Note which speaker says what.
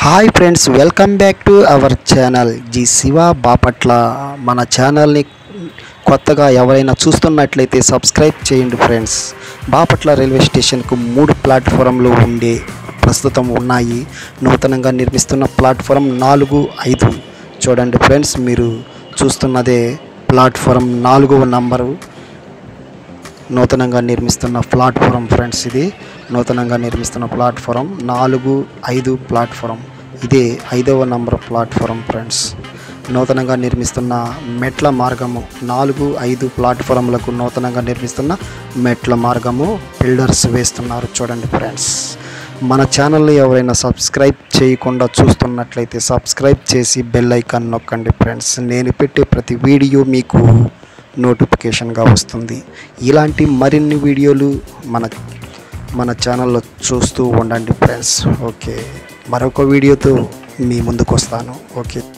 Speaker 1: hi friends welcome back to our channel G Shiva Bapatla మన ఛానల్ని కొత్తగా ఎవరైనా చూస్తున్నట్లయితే సబ్స్క్రైబ్ చేయండి ఫ్రెండ్స్ బాపట్ల రైల్వే స్టేషన్కు మూడు ప్లాట్ఫారంలు ఉండే ప్రస్తుతం ఉన్నాయి నూతనంగా నిర్మిస్తున్న ప్లాట్ఫారం నాలుగు ఐదు చూడండి ఫ్రెండ్స్ మీరు చూస్తున్నదే ప్లాట్ఫారం నాలుగవ నంబరు నూతనంగా నిర్మిస్తున్న ప్లాట్ఫారం ఫ్రెండ్స్ ఇది నూతనంగా నిర్మిస్తున్న ప్లాట్ఫారం నాలుగు ఐదు ప్లాట్ఫారం ఇదే ఐదవ నంబర్ ప్లాట్ఫారం ఫ్రెండ్స్ నూతనంగా నిర్మిస్తున్న మెట్ల మార్గము నాలుగు ఐదు ప్లాట్ఫారంలకు నూతనంగా నిర్మిస్తున్న మెట్ల మార్గము బిల్డర్స్ వేస్తున్నారు చూడండి ఫ్రెండ్స్ మన ఛానల్ని ఎవరైనా సబ్స్క్రైబ్ చేయకుండా చూస్తున్నట్లయితే సబ్స్క్రైబ్ చేసి బెల్ ఐకాన్ నొక్కండి ఫ్రెండ్స్ నేను పెట్టే ప్రతి వీడియో మీకు నోటిఫికేషన్గా వస్తుంది ఇలాంటి మరిన్ని వీడియోలు మన మన ఛానల్లో చూస్తూ ఉండండి ఫ్రెండ్స్ ఓకే మరొక వీడియోతో మీ ముందుకు వస్తాను ఓకే